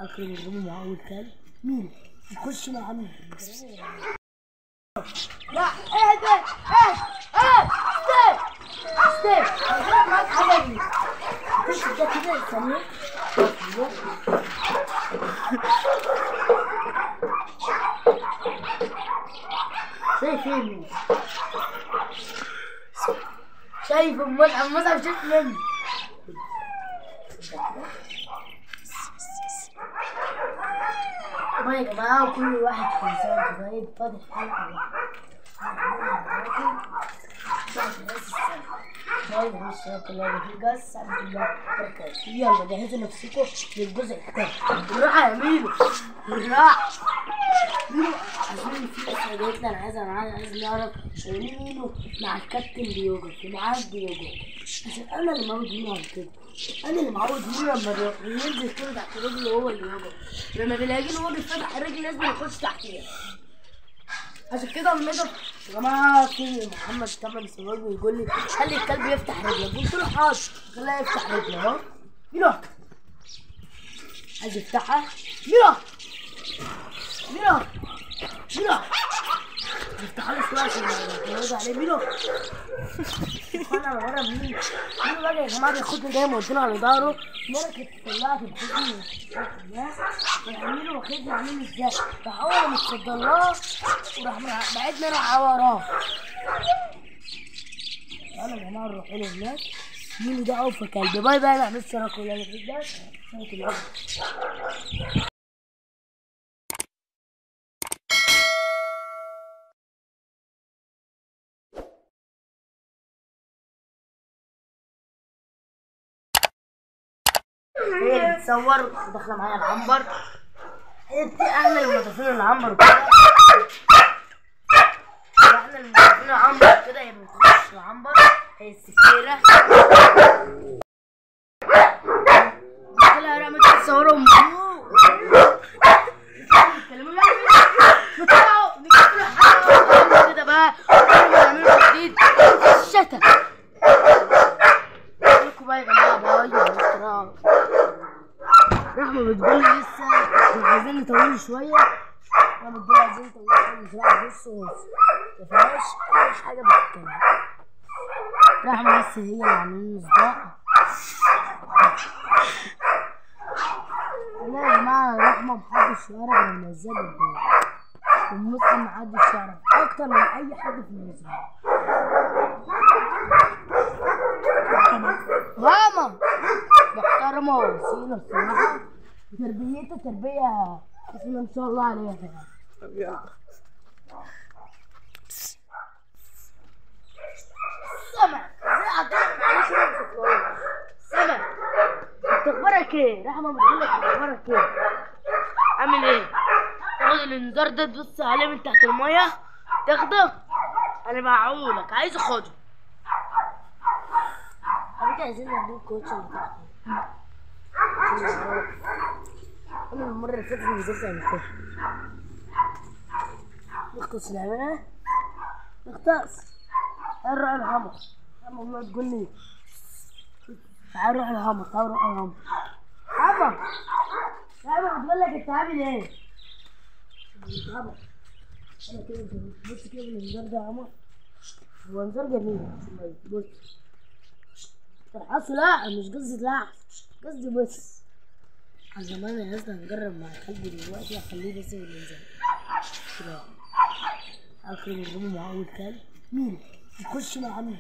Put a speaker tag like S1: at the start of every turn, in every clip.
S1: اخر نجيبه مع اول كلب مين يخش مع عم لا اهدى اهدى اهدى ستيب ستيب انا معاك حاجه دي خش ده كده ثانيه شايف ايه مين؟ شايف المصحف المصحف شايف مني طبعا يا جماعة كل واحد خمسان كده فاضل حلقة واحدة يلا جهزوا نفسكم للجزء الثاني بالراحة يا ميلو بالراحة ميلو عشان في اسئلتنا انا عايز انا عايز نعرف ليه ميلو مع الكابتن بيوجد ومعاه بيوجد عشان انا اللي معود ميلو على كده انا اللي معود ميلو لما الر- ينزل كده تحت رجله هو اللي يوجد لما بيلاقيه هو بيفتح الرجل لازم يخش تحتيها عشان كده الميجا يا جماعه في محمد كمال سراج بيقول لي خلي الكلب يفتح رجله قلت له حاضر خليه يفتح رجله اهو ميلو عايز يفتحها ميلو ميلو ميلو يفتحها لي شويه عشان يتفرج عليه ميلو انا ورا مين مين بقى يا جماعه بياخدني دايما قلت له على ظهره مره كنت طلعت بحضني الناس ويعملوا واخدني عاملين ازاي راح اول ما اتصدر لها وراح بعدنا راح وراه يلا يا جماعه نروح له هناك مين ده اوفى كلب باي باي لا مش انا كلها في ده صوت الأرض. هي اللي بتصور وداخله معايا العنبر انت احنا اللي منظفين العنبر وكده احنا اللي منظفين العنبر كده هي بتخش العنبر هي السكيرة طلع رقم تصورهم كده بقى نعملوا جديد الشتا لكم بقى يا جماعه باي باي رحمة بتقول لي لسه احنا عايزين نطول شوية انا بتقول عايزين نطول شوية مش عارف بص ما فيهاش أي حاجة بتتكلم رحمة بس هي اللي عاملين مصداق لا يا جماعة رحمة محدش يعرف غير النزال قدام والمسلم محدش يعرف أكتر من أي حد في المسلم ماما محترمة ووسيلة الصراحة وتربيتها تربية بسم الله ما شاء الله عليها كده سمع زي عطاك معلش ما بشوفهاش. سمع انت اخبارك ايه؟ رحمة بتقول لك اخبارك ايه؟ عامل ايه؟ تاخد الانذار ده تبص عليه من تحت المية تاخده انا بعقولك عايز اخده حبيبي عايزين نعمل كوتش اللي تحت انا المرة اللي فاتت نزلت قبل كده نختص نعملها نختص تعال نروح الهمر اما ما تقول لي تعال نروح الهمر تعال نروح الهمر همر همر بتقول لك انت عامل ايه؟ همر انا كده بص كده الانذار ده يا عمر هو انذار جميل بص ترحصوا لا مش قصدي لا قصدي بس على زمان عايزنا نجرب مع الكلب دلوقتي اخليه بس ينزل كده اخر نجيبه مع اول كلب مين يخش مع عم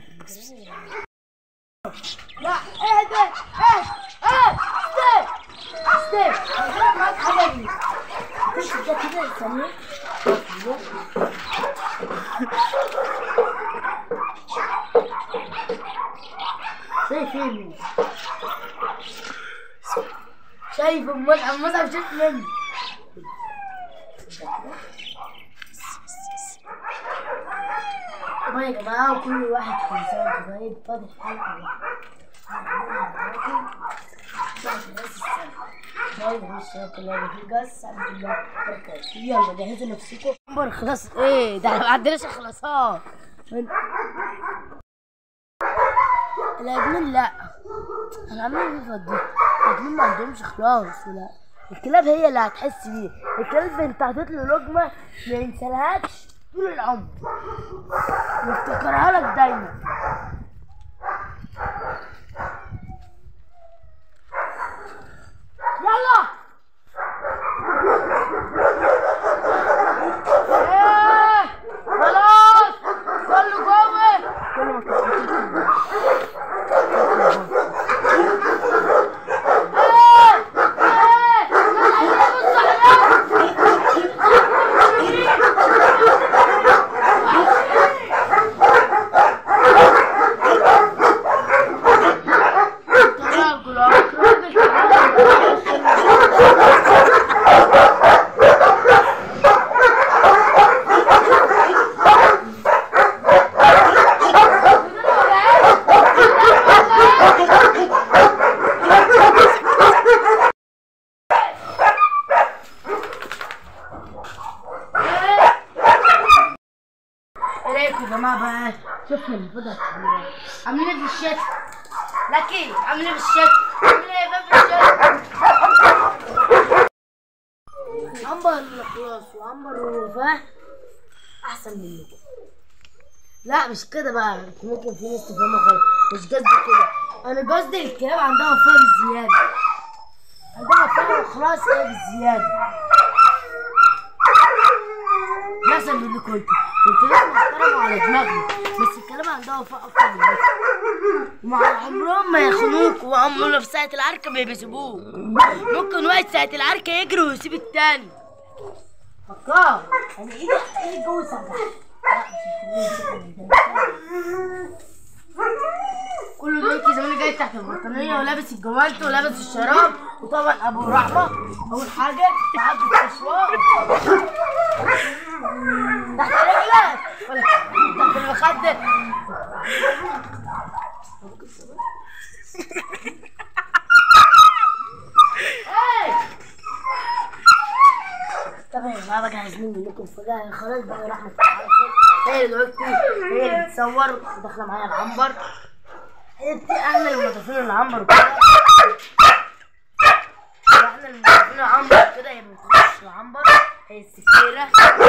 S1: لا اهدى اهدى اهدى ستيب ستيب انا معاك حاجه دي خش ده كده ثانيه شايف ايه مين؟ شايف المصحف المصحف شايف مني طبعا يا جماعة كل واحد خمسان كده فاضل حلقة واحدة يلا جهزوا نفسكم عمر خلاص ايه ده ما عندناش خلاصات الادمين لا الادمين بيفضوا الادمين ما عندهمش خلاص ولا الكلاب هي اللي هتحس بيه الكلب انت حاطط له لقمه ما ينسالهاش طول العمر يفتكرها لك دايما يلا ايه خلاص كله جوه كله ما تفتكرش. ايه ايه يلا بص عليها راجل ايه رايكم يا جماعه بقى شفنا البيضه الكبيره عاملين ايه في الشتاء لكن عاملين ايه في الشتاء عاملين ايه بقى في الشتاء عنبر الاخلاص وعنبر الوفاه احسن منكم لا مش كده بقى انت ممكن في ناس تفهمها غلط مش قصدي كده انا قصدي الكلاب عندها وفاه بالزياده عندها وفاه واخلاص ايه بالزياده احسن منكم انتوا انتوا ناس محترمة على دماغنا بس الكلام عندها وفاء اكتر منكم ومع عمرهم ما يخونوك وعمرهم في ساعة العركة ما بيسيبوك ممكن واحد ساعة العركة يجري ويسيب التاني فكار انا ايدي ايدي جوه سجع كله دلوقتي زمان جاي تحت البطانية ولابس الجوانت ولابس الشراب وطبعا ابو رحمة اول حاجة تعدي الاسواق تحت رجلك ولا تحت المخدة إيه؟ طبعا ما بجهز مني لكم فجأة خلاص بقى رحمة هي دلوقتي هي اللي بتصور وداخلة معايا العنبر هي بت- احنا اللي منظفين العنبر وكده احنا اللي منظفين العنبر كده هي بتخش العنبر هي السكينة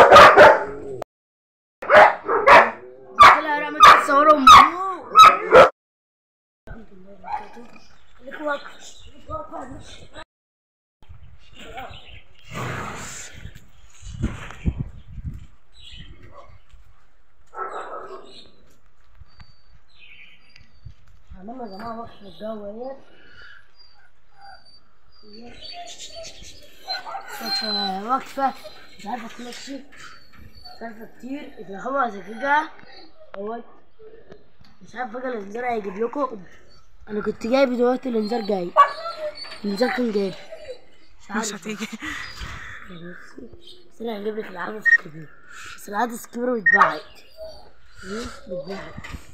S1: كلها رمت تصورهم هنعمل يا جماعة وقفة الجو اهيت وقفة وقفة مش عارفة تمشي مش عارفة كتير إذا هو زجاجة اهوت مش عارف بقى الانذار هيجيب لكم انا كنت جايب دلوقتي الانذار جاي الانذار كان جاي مش عارف
S2: مش هتيجي
S1: بس انا هجيب لك العدس الكبير بس العدس الكبير بيتباعت إيه؟ بيتباعت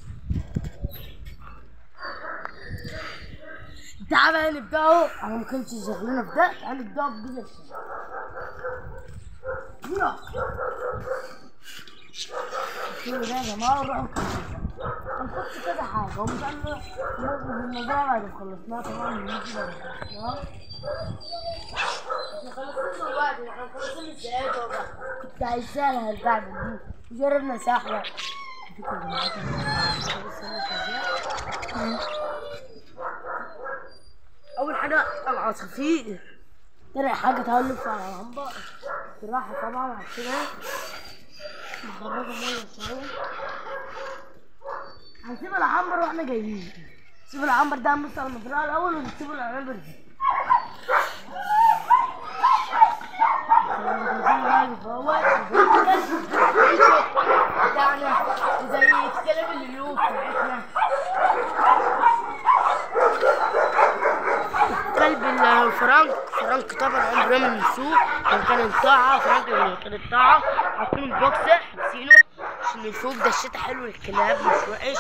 S1: تعالى نبدأه انا ما كنتش شغلنا في ده تعالى نبدأه بجزء الشغل يلا كل ده يا جماعة ونروح هنحط كذا حاجة ومش عارف الموضوع بعد ما خلصناه طبعا نيجي بعد ما خلصناه احنا خلصنا الوقت احنا خلصنا الساعات والله كنت عايزاها القعدة دي جربنا ساحرة فكرة يا جماعة أول حاجة العصافير تاني حاجة تهلف على العنبر بالراحة طبعا عشان نخرجوا مية شوية هنسيب العنبر واحنا جايين نسيب العنبر ده هنبص على المزرعة الأول ونسيب العنبر دي بتاعنا زي الكلام اللي له بتاعتنا كلب الفرنك فرنك طبعا عمره من السوق كان كان الطاعة فرنك من كان الطاعة حاطينه في بوكس حابسينه عشان الفوق ده الشتا حلو للكلاب مش وحش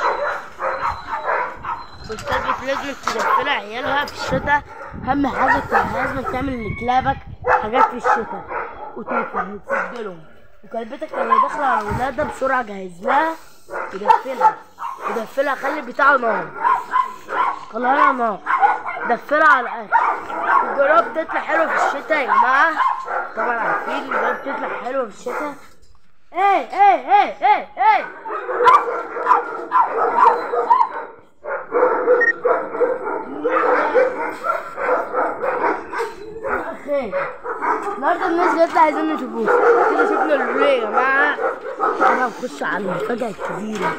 S1: والكلب لازم تدخلها عيالها في الشتا أهم حاجة ت- لازم تعمل لكلابك حاجات في الشتا وتاكل وتسجلهم وكلبتك لما داخلة على ولادها بسرعة جهز لها ودفلها ودفلها خلي بتاعه نار خليها نار دفلها على الأكل الجراب بتطلع حلوة في الشتاء يا جماعة طبعا عارفين الجراب بتطلع حلوة في الشتاء ايه ايه ايه ايه ايه اخي النهارده الناس جت عايزين يشوفوه كده شفنا اللولو يا جماعة انا هنخش على المفاجأة الكبيرة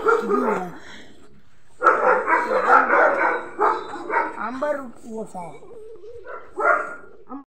S1: كبيرة عنبر ووفاء